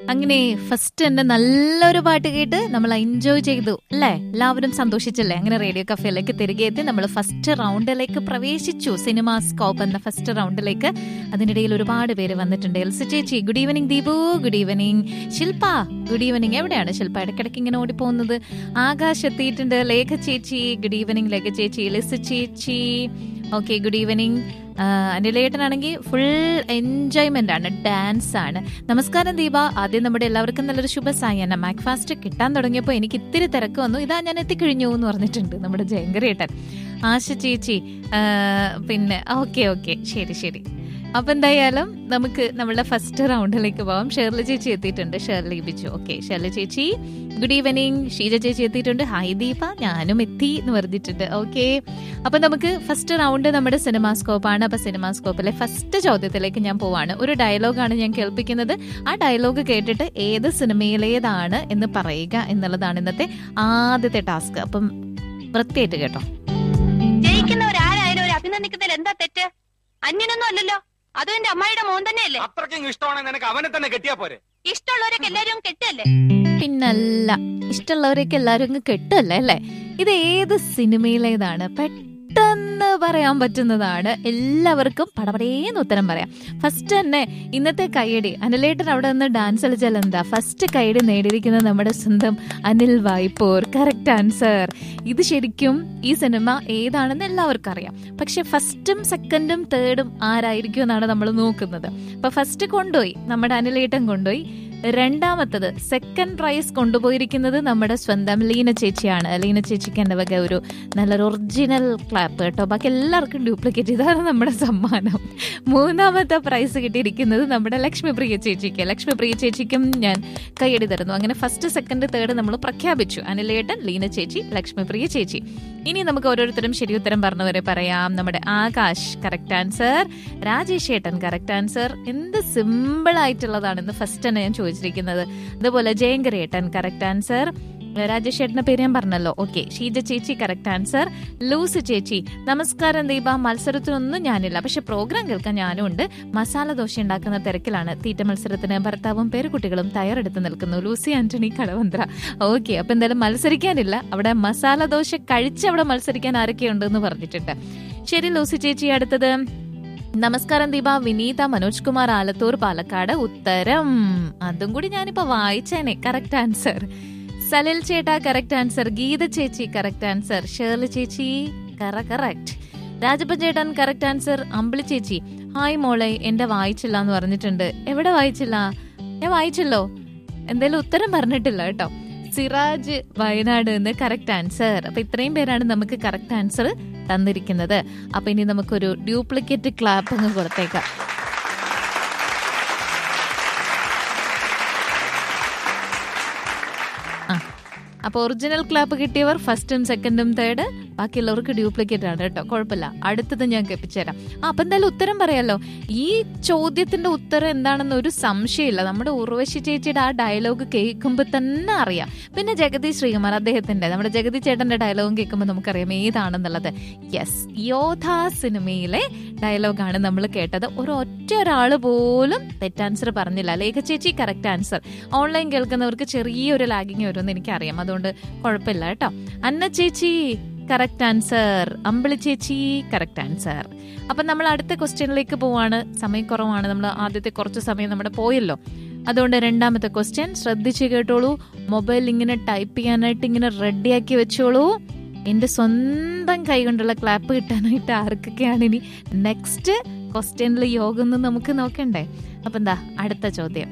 അങ്ങനെ ഫസ്റ്റ് തന്നെ നല്ലൊരു പാട്ട് കേട്ട് നമ്മൾ എൻജോയ് ചെയ്തു അല്ലേ എല്ലാവരും സന്തോഷിച്ചല്ലേ അങ്ങനെ റേഡിയോ കഫേയിലേക്ക് തിരികെ എത്തി നമ്മൾ ഫസ്റ്റ് റൗണ്ടിലേക്ക് പ്രവേശിച്ചു സിനിമ സ്കോപ്പ് എന്ന ഫസ്റ്റ് റൗണ്ടിലേക്ക് അതിനിടയിൽ ഒരുപാട് പേര് വന്നിട്ടുണ്ട് എൽസി ചേച്ചി good evening Deepu good evening Shilpa good evening എവിടെയാണ് ശില്പ ഇടയ്ക്കിടയ്ക്ക് ഇങ്ങനെ ഓടിപ്പോകുന്നത് ആകാശ് എത്തിയിട്ടുണ്ട് ലേഖ ചേച്ചി ഗുഡ് ഈവനിങ് ലേഖ ചേച്ചി എലിസ ചേച്ചി ഓക്കെ ഗുഡ് ഈവനിങ് അനിലേട്ടനാണെങ്കിൽ ഫുൾ എൻജോയ്മെന്റ് ആണ് ഡാൻസ് ആണ് നമസ്കാരം ദീപ ആദ്യം നമ്മുടെ എല്ലാവർക്കും നല്ലൊരു ശുഭസായന മാക്ഫാസ്റ്റ് കിട്ടാൻ തുടങ്ങിയപ്പോൾ എനിക്ക് ഇത്തിരി തിരക്ക് വന്നു ഇതാ ഞാൻ എത്തിക്കഴിഞ്ഞു എന്ന് പറഞ്ഞിട്ടുണ്ട് നമ്മുടെ ജയങ്കരേട്ടൻ ആശ ചേച്ചി ആ, പിന്നെ ഓക്കെ ഓക്കെ ശരി ശരി അപ്പൊ എന്തായാലും നമുക്ക് നമ്മളുടെ ഫസ്റ്റ് റൗണ്ടിലേക്ക് പോവാം ഷേർലി ചേച്ചി എത്തിയിട്ടുണ്ട് ഷേർലി ബിജു ഓക്കെ ഷേർലി ചേച്ചി ഗുഡ് ഈവനിങ് ഷീജ ചേച്ചി എത്തിയിട്ടുണ്ട് ഹായ് ദീപ ഞാനും എത്തി എന്ന് പറഞ്ഞിട്ടുണ്ട് ഓക്കെ അപ്പൊ നമുക്ക് ഫസ്റ്റ് റൗണ്ട് നമ്മുടെ സിനിമാസ്കോപ്പ് ആണ് അപ്പൊ സിനിമാസ്കോപ്പിലെ ഫസ്റ്റ് ചോദ്യത്തിലേക്ക് ഞാൻ പോവാണ് ഒരു ഡയലോഗാണ് ഞാൻ കേൾപ്പിക്കുന്നത് ആ ഡയലോഗ് കേട്ടിട്ട് ഏത് സിനിമയിലേതാണ് എന്ന് പറയുക എന്നുള്ളതാണ് ഇന്നത്തെ ആദ്യത്തെ ടാസ്ക് അപ്പം വൃത്തിയായിട്ട് കേട്ടോ ജയിക്കുന്നവരാരായാലും ഒരു അഭിനന്ദിക്കുന്നതിൽ എന്താ തെറ്റ് അന്യനൊന്നും അല്ലല്ലോ അതും എന്റെ അമ്മായിയുടെ മോൻ തന്നെയല്ലേ അത്രയ്ക്കും ഇഷ്ടമാണെങ്കിൽ നിനക്ക് അവനെ തന്നെ കെട്ടിയാ പോരെ ഇഷ്ടമുള്ളവരൊക്കെ എല്ലാരും കെട്ടല്ലേ പിന്നല്ല ഇഷ്ടമുള്ളവരെയൊക്കെ എല്ലാവരും അങ്ങ് കെട്ടല്ലേ അല്ലേ ഇത് ഏത് സിനിമയിലേതാണ് പെട്ടെന്ന് പറയാൻ പറ്റുന്നതാണ് എല്ലാവർക്കും പടപടേന്ന് ഉത്തരം പറയാം ഫസ്റ്റ് തന്നെ ഇന്നത്തെ കൈയടി അനിലേട്ടൻ അവിടെ നിന്ന് ഡാൻസ് കളിച്ചാൽ എന്താ ഫസ്റ്റ് കൈയടി നേടിയിരിക്കുന്നത് നമ്മുടെ സ്വന്തം അനിൽ വായ്പൂർ കറക്റ്റ് ആൻസർ ഇത് ശരിക്കും ഈ സിനിമ ഏതാണെന്ന് എല്ലാവർക്കും അറിയാം പക്ഷെ ഫസ്റ്റും സെക്കൻഡും തേർഡും ആരായിരിക്കും എന്നാണ് നമ്മൾ നോക്കുന്നത് അപ്പൊ ഫസ്റ്റ് കൊണ്ടുപോയി നമ്മുടെ അനിലേട്ടൻ കൊണ്ടുപോയി രണ്ടാമത്തത് സെക്കൻഡ് പ്രൈസ് കൊണ്ടുപോയിരിക്കുന്നത് നമ്മുടെ സ്വന്തം ലീന ചേച്ചിയാണ് ലീന ചേച്ചിക്ക് എൻ്റെ വക ഒരു നല്ലൊരു ഒറിജിനൽ ക്ലാപ്പ് കേട്ടോ ബാക്കി എല്ലാവർക്കും ഡ്യൂപ്ലിക്കേറ്റ് ഇതാണ് നമ്മുടെ സമ്മാനം മൂന്നാമത്തെ പ്രൈസ് കിട്ടിയിരിക്കുന്നത് നമ്മുടെ ലക്ഷ്മിപ്രിയ ചേച്ചിക്ക് ലക്ഷ്മിപ്രിയ ചേച്ചിക്കും ഞാൻ കൈയടി തരുന്നു അങ്ങനെ ഫസ്റ്റ് സെക്കൻഡ് തേർഡ് നമ്മൾ പ്രഖ്യാപിച്ചു അനിലേട്ടൻ ലീന ചേച്ചി ലക്ഷ്മിപ്രിയ ചേച്ചി ഇനി നമുക്ക് ഓരോരുത്തരും ശരി ഉത്തരം പറഞ്ഞവരെ പറയാം നമ്മുടെ ആകാശ് കറക്റ്റ് ആൻസർ രാജേഷ് ഏട്ടൻ കറക്റ്റ് ആൻസർ എന്ത് സിമ്പിൾ ആയിട്ടുള്ളതാണ് ഇന്ന് ഫസ്റ്റ് തന്നെ ഞാൻ ചോദിച്ചിരിക്കുന്നത് അതുപോലെ ജയങ്കരേട്ടൻ കറക്റ്റ് ആൻസർ രാജേഷ് ഏട്ടന്റെ പേര് ഞാൻ പറഞ്ഞല്ലോ ഓക്കെ ഷീജ ചേച്ചി കറക്റ്റ് ആൻസർ ലൂസ് ചേച്ചി നമസ്കാരം ദീപ മത്സരത്തിനൊന്നും ഞാനില്ല പക്ഷെ പ്രോഗ്രാം കേൾക്കാൻ ഞാനും ഉണ്ട് മസാല ദോശ ഉണ്ടാക്കുന്ന തിരക്കിലാണ് തീറ്റ മത്സരത്തിന് ഭർത്താവും പേരുകുട്ടികളും തയ്യാറെടുത്ത് നിൽക്കുന്നു ലൂസി ആന്റണി കളവന്ത്ര ഓക്കെ അപ്പൊ എന്തായാലും മത്സരിക്കാനില്ല അവിടെ മസാല ദോശ കഴിച്ച് അവിടെ മത്സരിക്കാൻ ആരൊക്കെയുണ്ടെന്ന് പറഞ്ഞിട്ടുണ്ട് ശരി ലൂസി ചേച്ചി അടുത്തത് നമസ്കാരം ദീപ വിനീത മനോജ് കുമാർ ആലത്തൂർ പാലക്കാട് ഉത്തരം അതും കൂടി ഞാനിപ്പോ വായിച്ചേനെ കറക്റ്റ് ആൻസർ സലിൽ ചേട്ടാ കറക്റ്റ് ആൻസർ ഗീത ചേച്ചി കറക്റ്റ് ആൻസർ ഷേർലി ചേച്ചി കറ കറക്റ്റ് രാജപ്പൻ ചേട്ടൻ കറക്റ്റ് ആൻസർ അമ്പിളി ചേച്ചി ഹായ് മോളെ എന്റെ വായിച്ചില്ല എന്ന് പറഞ്ഞിട്ടുണ്ട് എവിടെ വായിച്ചില്ല ഞാൻ വായിച്ചല്ലോ എന്തായാലും ഉത്തരം പറഞ്ഞിട്ടില്ല കേട്ടോ സിറാജ് വയനാട് എന്ന് കറക്റ്റ് ആൻസർ അപ്പൊ ഇത്രയും പേരാണ് നമുക്ക് കറക്റ്റ് ആൻസർ തന്നിരിക്കുന്നത് അപ്പൊ ഇനി നമുക്കൊരു ഡ്യൂപ്ലിക്കേറ്റ് ക്ലാപ്പ് അങ്ങ് കൊടുത്തേക്കാം ആ അപ്പൊ ഒറിജിനൽ ക്ലാപ്പ് കിട്ടിയവർ ഫസ്റ്റും സെക്കൻഡും തേർഡ് ബാക്കിയുള്ളവർക്ക് ഡ്യൂപ്ലിക്കേറ്റ് ആണ് കേട്ടോ കുഴപ്പമില്ല അടുത്തത് ഞാൻ കേൾപ്പിച്ചുതരാം ആ അപ്പൊ എന്തായാലും ഉത്തരം പറയാലോ ഈ ചോദ്യത്തിന്റെ ഉത്തരം എന്താണെന്ന് ഒരു സംശയമില്ല നമ്മുടെ ഉർവശി ചേച്ചിയുടെ ആ ഡയലോഗ് കേൾക്കുമ്പോൾ തന്നെ അറിയാം പിന്നെ ജഗതി ശ്രീകുമാർ അദ്ദേഹത്തിന്റെ നമ്മുടെ ജഗതി ചേട്ടന്റെ ഡയലോഗും കേൾക്കുമ്പോൾ നമുക്കറിയാം ഏതാണെന്നുള്ളത് യെസ് യോധ സിനിമയിലെ ഡയലോഗാണ് നമ്മൾ കേട്ടത് ഒരു ഒറ്റ ഒരാൾ പോലും തെറ്റാൻസർ പറഞ്ഞില്ല ലേഖ ചേച്ചി കറക്റ്റ് ആൻസർ ഓൺലൈൻ കേൾക്കുന്നവർക്ക് ചെറിയൊരു ലാഗിങ് വരുമെന്ന് എനിക്കറിയാം അതുകൊണ്ട് കുഴപ്പമില്ല കേട്ടോ അന്ന ചേച്ചി കറക്റ്റ് ആൻസർ അമ്പിളി ചേച്ചി കറക്റ്റ് ആൻസർ അപ്പൊ നമ്മൾ അടുത്ത ക്വസ്റ്റ്യനിലേക്ക് പോവാണ് സമയക്കുറവാണ് നമ്മൾ ആദ്യത്തെ കുറച്ച് സമയം നമ്മുടെ പോയല്ലോ അതുകൊണ്ട് രണ്ടാമത്തെ ക്വസ്റ്റ്യൻ ശ്രദ്ധിച്ച് കേട്ടോളൂ മൊബൈൽ ഇങ്ങനെ ടൈപ്പ് ചെയ്യാനായിട്ട് ഇങ്ങനെ റെഡിയാക്കി വെച്ചോളൂ എന്റെ സ്വന്തം കൈ കൊണ്ടുള്ള ക്ലാപ്പ് കിട്ടാനായിട്ട് ആർക്കൊക്കെയാണ് ഇനി നെക്സ്റ്റ് ക്വസ്റ്റ്യനിൽ യോഗം എന്ന് നമുക്ക് നോക്കണ്ടേ അപ്പൊ എന്താ അടുത്ത ചോദ്യം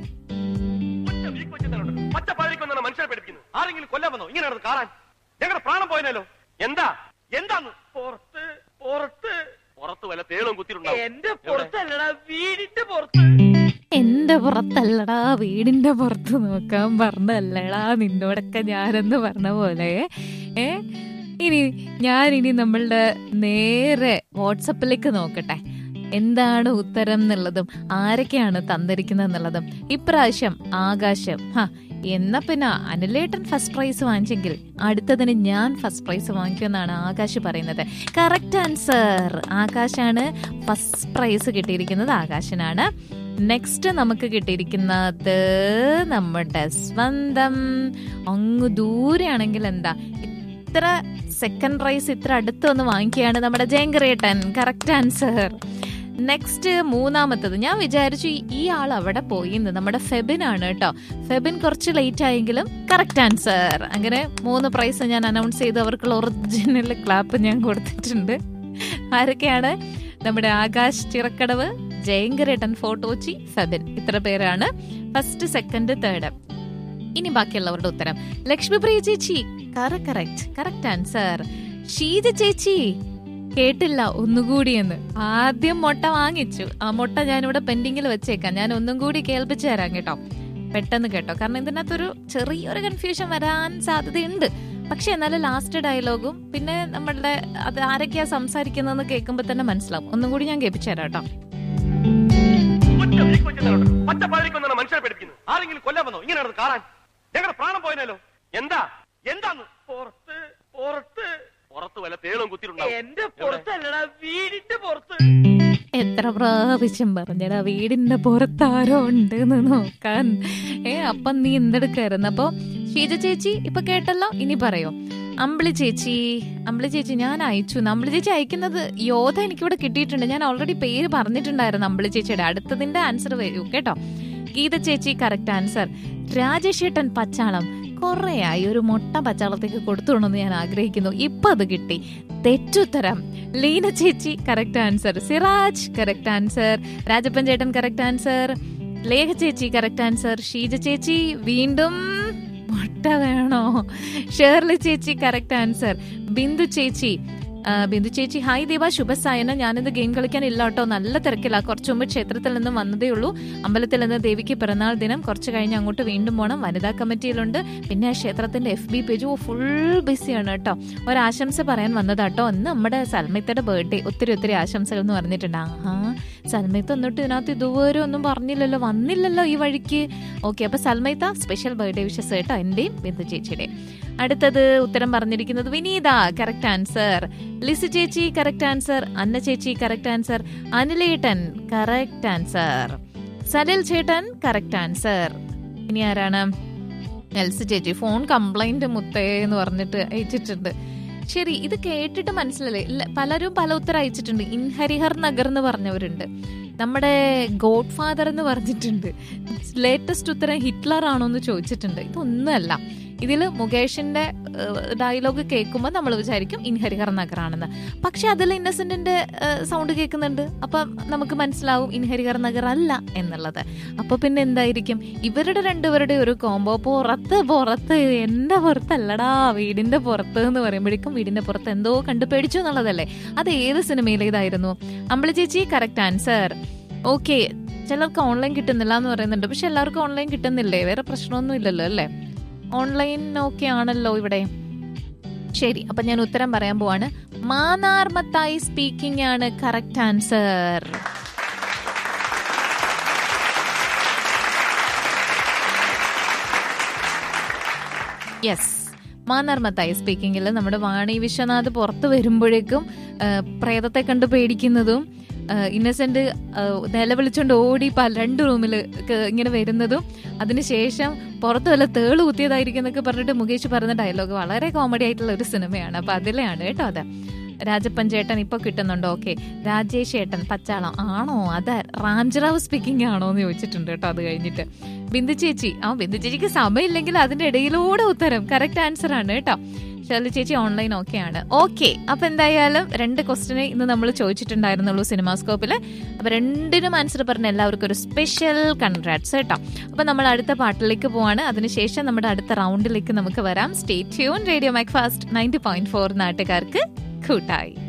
പച്ച പഴക്കൊന്നാണ് മനുഷ്യരെ പഠിപ്പിക്കുന്നത് ആരെങ്കിലും കൊല്ലാൻ വന്നോ ഇങ്ങനെ നടന്ന് കാണാൻ ഞങ്ങളുടെ പ്രാണം പോയനല്ലോ എന്താ എന്താന്ന് പുറത്ത് പുറത്ത് പുറത്ത് വല്ല തേളും കുത്തിയിട്ടുണ്ടാവും എന്റെ പുറത്തല്ലടാ വീടിന്റെ പുറത്ത് എന്റെ പുറത്തല്ലടാ വീടിന്റെ പുറത്ത് നോക്കാൻ പറഞ്ഞല്ലടാ നിന്നോടൊക്കെ ഞാനെന്ന് പറഞ്ഞ പോലെ ഏ ഇനി ഞാൻ ഇനി നമ്മളുടെ നേരെ വാട്സപ്പിലേക്ക് നോക്കട്ടെ എന്താണ് ഉത്തരം എന്നുള്ളതും ആരൊക്കെയാണ് തന്നിരിക്കുന്നത് എന്നുള്ളതും ഇപ്രാവശ്യം ആകാശം ഹാ എന്നാ പിന്നെ അനിലേട്ടൻ ഫസ്റ്റ് പ്രൈസ് വാങ്ങിച്ചെങ്കിൽ അടുത്തതിന് ഞാൻ ഫസ്റ്റ് പ്രൈസ് വാങ്ങിക്കുമെന്നാണ് ആകാശ് പറയുന്നത് കറക്റ്റ് ആൻസർ ആകാശാണ് ഫസ്റ്റ് പ്രൈസ് കിട്ടിയിരിക്കുന്നത് ആകാശനാണ് നെക്സ്റ്റ് നമുക്ക് കിട്ടിയിരിക്കുന്നത് നമ്മുടെ സ്വന്തം അങ്ങ് ദൂരെയാണെങ്കിൽ എന്താ ഇത്ര സെക്കൻഡ് പ്രൈസ് ഇത്ര അടുത്ത് വന്ന് വാങ്ങിക്കുകയാണ് നമ്മുടെ ജയങ്കരേട്ടൻ കറക്റ്റ് ആൻസർ നെക്സ്റ്റ് മൂന്നാമത്തത് ഞാൻ വിചാരിച്ചു ഈ- ഈ ആൾ അവിടെ പോയി എന്ന് നമ്മുടെ ഫെബിൻ ആണ് കേട്ടോ ഫെബിൻ കുറച്ച് ലേറ്റ് ആയെങ്കിലും കറക്റ്റ് ആൻസർ അങ്ങനെ മൂന്ന് പ്രൈസ് ഞാൻ അനൗൺസ് ചെയ്ത് അവർക്കുള്ള ഒറിജിനൽ ക്ലാപ്പ് ഞാൻ കൊടുത്തിട്ടുണ്ട് ആരൊക്കെയാണ് നമ്മുടെ ആകാശ് ചിറക്കടവ് ജയങ്കരേട്ടൻ ഫോട്ടോച്ചി ഫെബിൻ ഇത്ര പേരാണ് ഫസ്റ്റ് സെക്കൻഡ് തേർഡ് ഇനി ബാക്കിയുള്ളവരുടെ ഉത്തരം ലക്ഷ്മിപ്രിയ ചേച്ചി കറക്റ്റ് കറക്റ്റ് ആൻസർ ഷീജ ചേച്ചി കേട്ടില്ല ഒന്നുകൂടി എന്ന് ആദ്യം മുട്ട വാങ്ങിച്ചു ആ മുട്ട ഞാനിവിടെ പെൻഡിങ്ങിൽ വെച്ചേക്കാം ഞാൻ ഒന്നും കൂടി കേൾപ്പിച്ചു തരാം കേട്ടോ പെട്ടെന്ന് കേട്ടോ കാരണം ഇതിനകത്തൊരു ചെറിയൊരു കൺഫ്യൂഷൻ വരാൻ സാധ്യതയുണ്ട് പക്ഷെ എന്നാലും ലാസ്റ്റ് ഡയലോഗും പിന്നെ നമ്മളുടെ അത് ആരൊക്കെയാ സംസാരിക്കുന്നതെന്ന് കേൾക്കുമ്പോൾ തന്നെ മനസ്സിലാവും ഒന്നും കൂടി ഞാൻ കേൾപ്പിച്ചു തരാം കേട്ടോ ഒറ്റ വീക്ക് വെച്ചിട്ടുണ്ടോ? പച്ച പാതിരിക്കൊന്നാണ് മനുഷ്യരെ പഠിപ്പിക്കുന്നത് ആരെങ്കിലും കൊല്ലാൻ വന്നോ ഇങ്ങനെ നടന്ന് കാണാൻ ഞങ്ങളുടെ പ്രാണം പോയനല്ലോ എന്താ എന്താന്ന് പുറത്ത് പുറത്ത് പുറത്ത് വല്ല തേളും കുത്തിയിട്ടുണ്ടാവും എന്റെ പുറത്തല്ലടാ വീടിന്റെ പുറത്ത് എത്ര പ്രാവശ്യം പറഞ്ഞടാ വീടിന്റെ പുറത്താരോ ഉണ്ട് എന്ന് നോക്കാൻ ഏ അപ്പം നീ എന്തെടുക്കായിരുന്നു അപ്പൊ ഷീജ ചേച്ചി ഇപ്പൊ കേട്ടല്ലോ ഇനി പറയോ അമ്പിളി ചേച്ചി അമ്പിളി ചേച്ചി ഞാൻ അയച്ചു അമ്പിളി ചേച്ചി അയക്കുന്നത് യോധ എനിക്കിവിടെ കിട്ടിയിട്ടുണ്ട് ഞാൻ ഓൾറെഡി പേര് പറഞ്ഞിട്ടുണ്ടായിരുന്നു അമ്പിളി ചേച്ചിയുടെ അടുത്തതിന്റെ ആൻസർ വരൂ കേട്ടോ ഗീത ചേച്ചി കറക്റ്റ് ആൻസർ രാജേഷ് ഏട്ടൻ പച്ചാളം കുറേയായി ഒരു മുട്ട പച്ചാളത്തേക്ക് കൊടുത്തുകൊണ്ടെന്ന് ഞാൻ ആഗ്രഹിക്കുന്നു ഇപ്പൊ അത് കിട്ടി തെറ്റുത്തരം ലീന ചേച്ചി correct answer Siraj correct answer Rajappan ചേട്ടൻ കറക്റ്റ് ആൻസർ ലേഖ ചേച്ചി കറക്റ്റ് ആൻസർ ഷീജ ചേച്ചി വീണ്ടും മുട്ട വേണോ ഷേർലി ചേച്ചി കറക്റ്റ് ആൻസർ ബിന്ദു ചേച്ചി ആ, ബിന്ദു ചേച്ചി ഹായ് ദീപ ശുഭസായന ഞാനിത് ഗെയിം കളിക്കാൻ ഇല്ല കേട്ടോ നല്ല തിരക്കില്ല കുറച്ചു മുമ്പ് ക്ഷേത്രത്തിൽ നിന്നും വന്നതേ ഉള്ളൂ അമ്പലത്തിൽ നിന്ന് ദേവിക്ക് പിറന്നാൾ ദിനം കുറച്ച് കഴിഞ്ഞ് അങ്ങോട്ട് വീണ്ടും പോകണം വനിതാ കമ്മിറ്റിയിലുണ്ട് പിന്നെ ആ ക്ഷേത്രത്തിന്റെ എഫ് ബി പേജ് ഫുൾ ബിസിയാണ് കേട്ടോ ഒരാശംസ പറയാൻ വന്നതാട്ടോ ഇന്ന് നമ്മുടെ സൽമിത്തയുടെ ബർത്ത്ഡേ ഒത്തിരി ഒത്തിരി ആശംസകൾ എന്ന് പറഞ്ഞിട്ടുണ്ട് ആഹാ സൽമൈത്ത എന്നിട്ട് ഇതിനകത്ത് ഇതുവരെ ഒന്നും പറഞ്ഞില്ലല്ലോ വന്നില്ലല്ലോ ഈ വഴിക്ക് ഓക്കെ അപ്പൊ സൽമൈത്ത സ്പെഷ്യൽ ബർത്ത്ഡേ വിഷസ് കേട്ടോ എന്റെയും ബിന്ദു ചേച്ചിയുടെയും അടുത്തത് ഉത്തരം പറഞ്ഞിരിക്കുന്നത് വിനീത കറക്റ്റ് ആൻസർ ലിസി ചേച്ചി കറക്റ്റ് ആൻസർ അന്ന ചേച്ചി കറക്റ്റ് ആൻസർ അനിലേട്ടൻ കറക്റ്റ് ആൻസർ സലിൽ ചേട്ടൻ കറക്റ്റ് ആൻസർ ഇനി ആരാണ് എൽസി ചേച്ചി ഫോൺ കംപ്ലൈന്റ് മുത്തേ എന്ന് പറഞ്ഞിട്ട് അയച്ചിട്ടുണ്ട് ശരി ഇത് കേട്ടിട്ട് മനസ്സിലല്ലേ ഇല്ല, പലരും പല ഉത്തരം അയച്ചിട്ടുണ്ട് ഇൻഹരിഹർ നഗർ എന്ന് പറഞ്ഞവരുണ്ട് നമ്മുടെ ഗോഡ് ഫാദർ എന്ന് പറഞ്ഞിട്ടുണ്ട് ലേറ്റസ്റ്റ് ഉത്തരം ഹിറ്റ്ലർ ആണോ എന്ന് ചോദിച്ചിട്ടുണ്ട് ഇതൊന്നുമല്ല ഇതിൽ മുകേഷിന്റെ ഡയലോഗ് കേൾക്കുമ്പോൾ നമ്മൾ വിചാരിക്കും ഇൻഹരിഹർ നഗറാണെന്ന് പക്ഷെ അതിൽ ഇന്നസെന്റിന്റെ സൗണ്ട് കേൾക്കുന്നുണ്ട് അപ്പൊ നമുക്ക് മനസ്സിലാവും ഇൻഹരിഹർ നഗർ അല്ല എന്നുള്ളത് അപ്പൊ പിന്നെ എന്തായിരിക്കും ഇവരുടെ രണ്ടുപേരുടെ ഒരു കോംബോ പുറത്ത് പുറത്ത് എന്റെ പുറത്തല്ലടാ വീടിന്റെ പുറത്ത് എന്ന് പറയുമ്പോഴേക്കും വീടിന്റെ പുറത്ത് എന്തോ കണ്ടു പേടിച്ചു എന്നുള്ളതല്ലേ അത് ഏത് സിനിമയിലേതായിരുന്നു അമ്പളി ചേച്ചി കറക്റ്റ് ആൻസർ ഓക്കെ ചിലർക്ക് ഓൺലൈൻ കിട്ടുന്നില്ല എന്ന് പറയുന്നുണ്ട് പക്ഷെ എല്ലാവർക്കും ഓൺലൈൻ കിട്ടുന്നില്ലേ വേറെ പ്രശ്നമൊന്നും ഇല്ലല്ലോ അല്ലേ ഓൺലൈൻ ഓക്കെ ആണല്ലോ ഇവിടെ ശരി അപ്പൊ ഞാൻ ഉത്തരം പറയാൻ പോവാണ് മാനാർമത്തായി സ്പീക്കിംഗ് ആണ് കറക്റ്റ് ആൻസർ യെസ് മാനാർമത്തായി സ്പീക്കിങ്ങിൽ നമ്മുടെ വാണി വിശ്വനാഥ് പുറത്ത് വരുമ്പോഴേക്കും ആ, പ്രേതത്തെ കണ്ട് പേടിക്കുന്നതും ഇന്നസെന്റ് നിലവിളിച്ചോണ്ട് ഓടി പല രണ്ട് റൂമിൽ ഇങ്ങനെ വരുന്നതും അതിനുശേഷം പുറത്ത് വല്ല തേള് കുത്തിയതായിരിക്കും എന്നൊക്കെ പറഞ്ഞിട്ട് മുകേഷ് പറഞ്ഞ ഡയലോഗ് വളരെ കോമഡി ആയിട്ടുള്ള ഒരു സിനിമയാണ് അപ്പൊ അതിലെയാണ് കേട്ടോ അത് രാജപ്പൻ ചേട്ടൻ ഇപ്പൊ കിട്ടുന്നുണ്ടോ ഓക്കെ രാജേഷ് ഏട്ടൻ പച്ചാളം ആണോ അതാ റാംജറാവ് സ്പീക്കിംഗ് ആണോ എന്ന് ചോദിച്ചിട്ടുണ്ട് കേട്ടോ അത് കഴിഞ്ഞിട്ട് ബിന്ദു ചേച്ചി ആ ബിന്ദു ചേച്ചിക്ക് സമയമില്ലെങ്കിൽ അതിന്റെ ഇടയിലൂടെ ഉത്തരം കറക്റ്റ് ആൻസർ ആണ് കേട്ടോ ഷെർലി ചേച്ചി ഓൺലൈൻ ഓക്കെ ആണ് ഓക്കെ അപ്പൊ എന്തായാലും രണ്ട് ക്വസ്റ്റിനെ ഇന്ന് നമ്മൾ ചോദിച്ചിട്ടുണ്ടായിരുന്നുള്ളൂ സിനിമാസ്കോപ്പില് അപ്പൊ രണ്ടിനും ആൻസർ പറഞ്ഞ എല്ലാവർക്കും ഒരു സ്പെഷ്യൽ കൺഗ്രാറ്റ്സ് കേട്ടോ അപ്പൊ നമ്മൾ അടുത്ത പാട്ടിലേക്ക് പോവാണ് അതിനുശേഷം നമ്മുടെ അടുത്ത റൗണ്ടിലേക്ക് നമുക്ക് വരാം stay tune radio Mac Fast ninety point four നാട്ടുകാർക്ക് കൂട്ടായി